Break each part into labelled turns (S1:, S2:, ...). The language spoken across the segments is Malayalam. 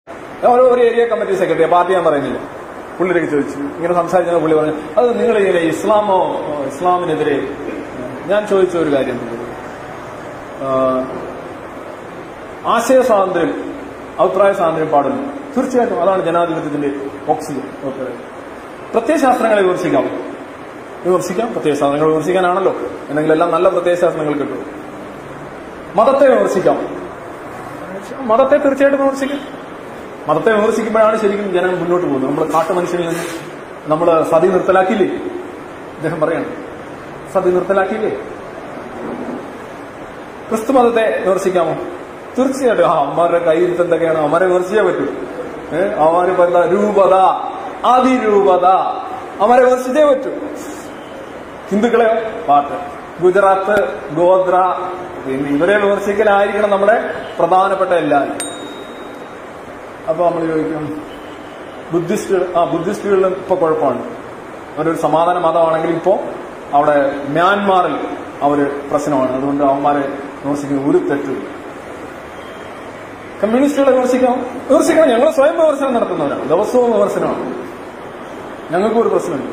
S1: ഓരോ ഒരു ഏരിയ കമ്മിറ്റി സെക്രട്ടറി പാർട്ടി ഞാൻ പറയുന്നില്ല പുള്ളിയൊക്കെ ചോദിച്ചു ഇങ്ങനെ സംസാരിച്ച പുള്ളി പറഞ്ഞു അത് നിങ്ങൾ ഇങ്ങനെ ഇസ്ലാമോ ഇസ്ലാമിനെതിരെ ഞാൻ ചോദിച്ച ഒരു കാര്യം ആ, ആശയ സ്വാതന്ത്ര്യം അഭിപ്രായ സ്വാതന്ത്ര്യം പാടുന്നു തീർച്ചയായിട്ടും അതാണ് ജനാധിപത്യത്തിന്റെ ഓക്സിജൻ ഓക്കെ പ്രത്യയശാസ്ത്രങ്ങളെ വിമർശിക്കാം വിമർശിക്കാം പ്രത്യയശാസ്ത്രങ്ങൾ വിമർശിക്കാനാണല്ലോ എന്തെങ്കിലും എല്ലാം നല്ല പ്രത്യയശാസ്ത്രങ്ങൾ കിട്ടും മതത്തെ വിമർശിക്കാം മതത്തെ തീർച്ചയായിട്ടും വിമർശിക്കും മതത്തെ വിമർശിക്കുമ്പോഴാണ് ശരിക്കും ജനം മുന്നോട്ട് പോകുന്നത് നമ്മൾ കാട്ടുമനുഷ്യനിൽ നിന്ന് നമ്മൾ സതി നിർത്തലാക്കിയില്ലേ അദ്ദേഹം പറയാണ് സതി നിർത്തലാക്കിയില്ലേ ക്രിസ്തു മതത്തെ വിമർശിക്കാമോ തീർച്ചയായിട്ടും ആ അമ്മമാരുടെ കയ്യിരുത്ത് എന്തൊക്കെയാണ് അമ്മരെ വിമർശിച്ചേ പറ്റൂ ഏഹ് അവന്മാരിപ്പോ എന്താ രൂപത അതിരൂപത അവരെ വിമർശിച്ചേ പറ്റൂ ഹിന്ദുക്കളെയോ പാട്ട് ഗുജറാത്ത് ഗോത്ര പിന്നെ ഇവരെ വിമർശിക്കലായിരിക്കണം നമ്മുടെ പ്രധാനപ്പെട്ട എല്ലാവരും അപ്പൊ നമ്മൾ ചോദിക്കും ബുദ്ധിസ്റ്റുകൾ ആ ബുദ്ധിസ്റ്റുകളിലും ഇപ്പൊ കുഴപ്പമാണ് അവരൊരു സമാധാന മതമാണെങ്കിൽ ഇപ്പോ അവിടെ മ്യാൻമാറിൽ അവര് പ്രശ്നമാണ് അതുകൊണ്ട് അവന്മാരെ വിമർശിക്കുന്ന ഒരു തെറ്റില്ല കമ്മ്യൂണിസ്റ്റുകളെ വിമർശിക്കാം വിമർശിക്കണം ഞങ്ങൾ സ്വയം വിമർശനം നടത്തുന്നവരാണ് ദിവസവും വിമർശനമാണ് ഞങ്ങൾക്കും ഒരു പ്രശ്നമില്ല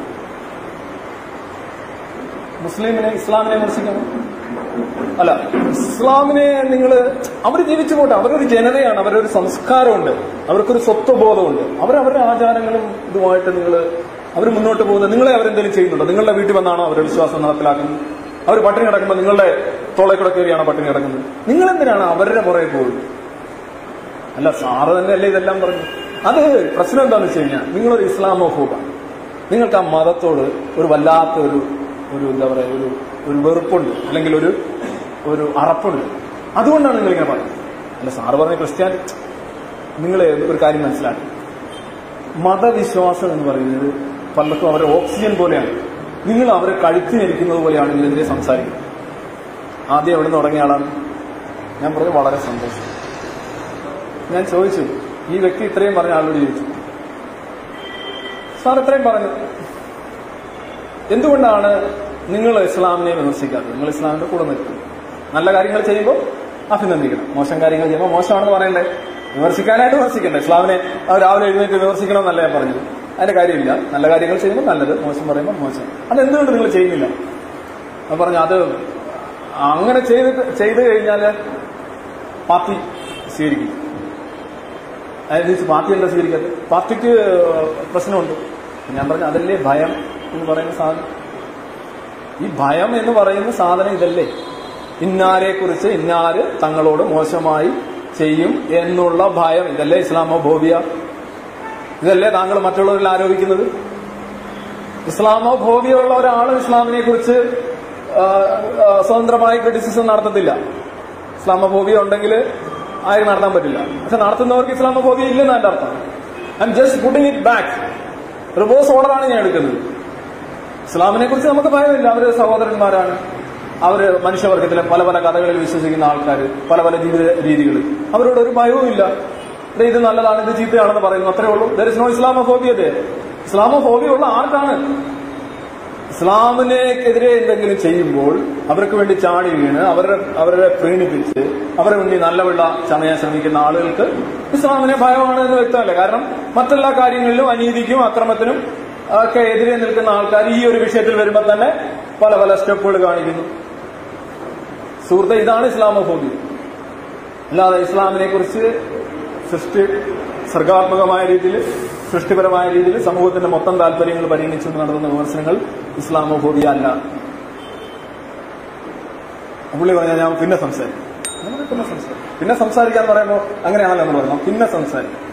S1: മുസ്ലിമിനെ ഇസ്ലാമിനെ വിമർശിക്കാം അല്ല ഇസ്ലാമിനെ നിങ്ങൾ അവർ ജീവിച്ചു പോട്ടെ അവരൊരു ജനതയാണ് അവരൊരു സംസ്കാരമുണ്ട് അവർക്കൊരു സ്വത്വബോധമുണ്ട് അവരവരുടെ ആചാരങ്ങളും ഇതുമായിട്ട് നിങ്ങൾ അവർ മുന്നോട്ട് പോകുന്നത് നിങ്ങളെ അവരെന്തെങ്കിലും ചെയ്യുന്നുണ്ടോ നിങ്ങളുടെ വീട്ടിൽ വന്നാണോ അവരുടെ വിശ്വാസം നടപ്പിലാക്കുന്നത് അവർ പട്ടിണി കിടക്കുമ്പോൾ നിങ്ങളുടെ തോളെ കൂടെ കയറിയാണോ പട്ടിണി കിടക്കുന്നത് നിങ്ങൾ എന്തിനാണ് അവരുടെ പുറകെ പോകുന്നത് അല്ല സാറ് തന്നെ അല്ലേ ഇതെല്ലാം പറഞ്ഞു അത് പ്രശ്നം എന്താണെന്ന് വെച്ച് കഴിഞ്ഞാൽ നിങ്ങളൊരു ഇസ്ലാമോ ഫോബാണ് നിങ്ങൾക്ക് ആ മതത്തോട് ഒരു വല്ലാത്ത ഒരു ഒരു എന്താ പറയുക ഒരു ഒരു വെറുപ്പുണ്ട് അല്ലെങ്കിൽ ഒരു ഒരു അറപ്പുണ്ട് അതുകൊണ്ടാണ് നിങ്ങൾ ഇങ്ങനെ പറയുന്നത് അല്ല സാറ് പറഞ്ഞ ക്രിസ്ത്യാനി നിങ്ങൾ ഒരു കാര്യം മനസ്സിലാക്കി മതവിശ്വാസം എന്ന് പറയുന്നത് പലർക്കും അവരെ ഓക്സിജൻ പോലെയാണ് നിങ്ങൾ അവരെ കഴുത്തിനിരിക്കുന്നത് പോലെയാണ് ഇതിനെതിരെ സംസാരിക്കുന്നത് ആദ്യം എവിടെ നിന്ന് തുടങ്ങിയ ആളാണ് ഞാൻ പറഞ്ഞു വളരെ സന്തോഷം ഞാൻ ചോദിച്ചു ഈ വ്യക്തി ഇത്രയും പറഞ്ഞ ആളോട് ചോദിച്ചു സാർ ഇത്രയും പറഞ്ഞു എന്തുകൊണ്ടാണ് നിങ്ങൾ ഇസ്ലാമിനെ വിമർശിക്കാത്തത് നിങ്ങൾ ഇസ്ലാമിന്റെ കൂടെ നിൽക്കും നല്ല കാര്യങ്ങൾ ചെയ്യുമ്പോൾ അഭിനന്ദിക്കണം മോശം കാര്യങ്ങൾ ചെയ്യുമ്പോൾ മോശമാണെന്ന് പറയണ്ടേ വിമർശിക്കാനായിട്ട് വിമർശിക്കണ്ടേ ഇസ്ലാമിനെ അവർ രാവിലെ എഴുന്നേറ്റ് വിമർശിക്കണമെന്നല്ല ഞാൻ പറഞ്ഞത് അതിന്റെ കാര്യമില്ല നല്ല കാര്യങ്ങൾ ചെയ്യുമ്പോൾ നല്ലത് മോശം പറയുമ്പോൾ മോശം അത് എന്തുകൊണ്ട് നിങ്ങൾ ചെയ്യുന്നില്ല ഞാൻ പറഞ്ഞു അത് അങ്ങനെ ചെയ്ത് ചെയ്തു കഴിഞ്ഞാൽ പാർട്ടി സ്വീകരിക്കും അതിന് പാർട്ടി എന്താ സ്വീകരിക്കാത്തത് പാർട്ടിക്ക് പ്രശ്നമുണ്ട് ഞാൻ പറഞ്ഞു അതല്ലേ ഭയം എന്ന് പറയുന്ന സാധനം ഈ ഭയം എന്ന് പറയുന്ന സാധനം ഇതല്ലേ ഇന്നാരെ കുറിച്ച് ഇന്നാര് തങ്ങളോട് മോശമായി ചെയ്യും എന്നുള്ള ഭയം ഇതല്ലേ ഇസ്ലാമോ ഭോബിയ ഇതല്ലേ താങ്കൾ മറ്റുള്ളവരിൽ ആരോപിക്കുന്നത് ഇസ്ലാമോ ഭോബിയ ഉള്ള ഒരാളും ഇസ്ലാമിനെ കുറിച്ച് ആ, ആ, സ്വതന്ത്രമായി ക്രിറ്റിസിസം നടത്തത്തില്ല ഇസ്ലാമോഫോബിയ ഉണ്ടെങ്കിൽ ആരും നടത്താൻ പറ്റില്ല പക്ഷെ നടത്തുന്നവർക്ക് ഇസ്ലാമോഫോബിയ ഇല്ലെന്ന് എന്റെ അർത്ഥം I'm just putting it back reverse ഓർഡറാണ് ഞാൻ എടുക്കുന്നത് ഇസ്ലാമിനെ കുറിച്ച് നമുക്ക് ഭയമില്ല അവര് സഹോദരന്മാരാണ് അവര് മനുഷ്യവർഗത്തിലെ പല പല കഥകളിൽ വിശ്വസിക്കുന്ന ആൾക്കാർ പല പല ജീവിത രീതികൾ അവരോട് ഒരു ഭയവും ഇല്ല ദേ ഇത് നല്ലതാണ് ഇത് ചീത്തയാണെന്ന് പറയുന്നു അത്രേ ഉള്ളൂ ദർ ഇസ് നോ ഇസ്ലാമോഫോബിയ ദേ ഇസ്ലാമോഫോബിയ ഉള്ള ആർക്കാണ് ഇസ്ലാമിനെതിരെ എന്തെങ്കിലും ചെയ്യുമ്പോൾ അവർക്ക് വേണ്ടി ചാടി വീണ് അവരെ അവരെ പ്രീണിപ്പിച്ച് അവരെ മുന്നിൽ നല്ല വെള്ള ചമയാൻ ശ്രമിക്കുന്ന ആളുകൾക്ക് ഇസ്ലാമിനെ ഭയമാണ് എന്ന് വ്യക്തമല്ല കാരണം മറ്റെല്ലാ കാര്യങ്ങളിലും അനീതിക്കും അക്രമത്തിനും ഒക്കെ എതിരെ നിൽക്കുന്ന ആൾക്കാർ ഈ ഒരു വിഷയത്തിൽ വരുമ്പോൾ തന്നെ പല പല സ്റ്റെപ്പുകൾ കാണിക്കുന്നു സുഹൃത്തെ ഇതാണ് ഇസ്ലാമോഫോബിയ അല്ലാതെ ഇസ്ലാമിനെ കുറിച്ച് സൃഷ്ടി സർഗാത്മകമായ രീതിയിൽ സൃഷ്ടിപരമായ രീതിയിൽ സമൂഹത്തിന്റെ മൊത്തം താല്പര്യങ്ങൾ പരിഗണിച്ചുകൊണ്ട് നടത്തുന്ന വിമർശനങ്ങൾ ഇസ്ലാമോഫോബിയ അല്ല പുള്ളി പറഞ്ഞാൽ ഞാൻ പിന്നെ സംസാരിക്കും നമ്മൾ പിന്നെ സംസാരിക്കും പിന്നെ സംസാരിക്കാന്ന് പറയുമ്പോൾ അങ്ങനെയാണല്ലോ നമ്മൾ പറഞ്ഞു പിന്നെ സംസാരിക്കും